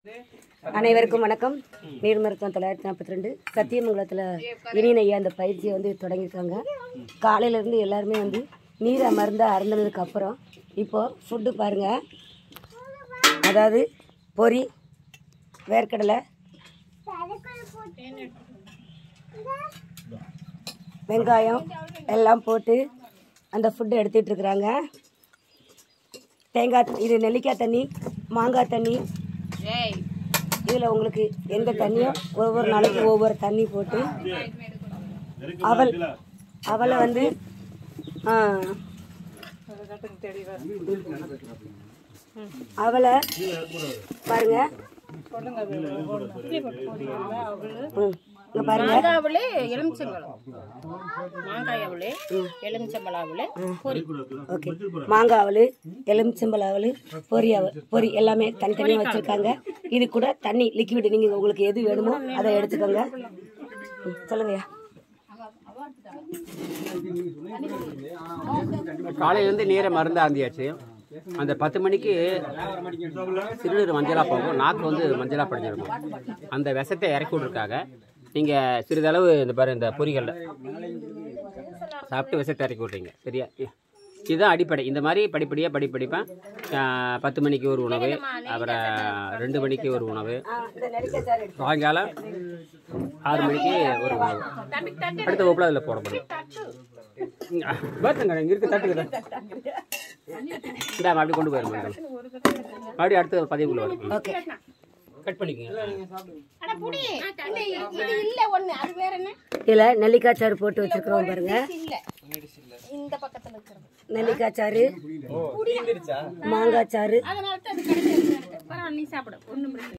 அனைவருக்கும் வணக்கம் நீர் மருத்துவம் தொள்ளாயிரத்தி நாற்பத்தி ரெண்டு சத்தியமங்கலத்தில் இனியன் ஐயா அந்த பயிற்சியை வந்து தொடங்கியிருக்காங்க காலையிலேருந்து எல்லாருமே வந்து நீரை மருந்தை அருந்தினதுக்கு அப்புறம் இப்போது ஃபுட்டு பாருங்கள் அதாவது பொரி வேர்க்கடலை வெங்காயம் எல்லாம் போட்டு அந்த ஃபுட்டு எடுத்துகிட்டு இருக்கிறாங்க தேங்காய் இது நெல்லிக்காய் தண்ணி மாங்காய் தண்ணி இதில் உங்களுக்கு எந்த தண்ணியோ ஒவ்வொரு நாளைக்கு ஒவ்வொரு தண்ணி போட்டு அவல் அவலை வந்து ஆ, அவலை பாருங்க ம், இங்க பாருங்க மாங்காய் அவளு எலுமிச்சம்பழம் மாங்காய் அவளு எலுமிச்சம்பழம் அவளு பொரி ஓகே மாங்காய் அவல் எலுமிச்சம்பழ அவல் பொரி அவல் பொரி எல்லாமே தனித்தனியாக வச்சுருக்காங்க இது கூட தண்ணி லிக்விட் நீங்கள் உங்களுக்கு எது வேணுமோ அதை எடுத்துக்கோங்க ம், சொல்லுங்கய்யா காலையிலேருந்து நீரை மருந்து ஆந்தியாச்சு அந்த பத்து மணிக்கு சிறுநீர் மஞ்சளாக போகும் நாக்கு வந்து மஞ்சளாக படிஞ்சிருக்கும் அந்த விஷத்தை இறக்கி விட்ருக்காங்க நீங்கள் சிறிதளவு இந்த பாரு இந்த பொரிகளில் சாப்பிட்டு விஷத்தை இறக்கி விட்றீங்க சரியா இதுதான் அடிப்படை இந்த மாதிரி படிப்படியாக படிப்படிப்பேன் பத்து மணிக்கு ஒரு உணவு அப்புறம் ரெண்டு மணிக்கு ஒரு உணவு இந்த நெல்லிக்காய் சாறு எடுத்து சாயங்காலம் ஆறு மணிக்கு ஒரு உணவு அடுத்த வகுப்பில் அதில் போடப்படும் பார்த்துங்க இங்கே இருக்கு தட்டுக்குதா இந்தாம அப்படி கொண்டு போயிருங்க மறுபடியும் அடுத்த பதிவுக்குள்ள வரும் ஓகே கட் பண்ணிக்கோங்க அட புடி இது இல்ல ஒண்ணு அது வேற என்ன இதில் நெல்லிக்காய் சாறு போட்டு வச்சுருக்கிறோம் பாருங்க இல்ல இந்த பக்கத்துல இருக்கிறது நெல்லிக்காய் சாறு மாங்காய் சாறு அதனால தான் அது கிடைக்கிறது பரவாயில்ல நீ சாப்பிடு ஒண்ணும் பிரச்சனை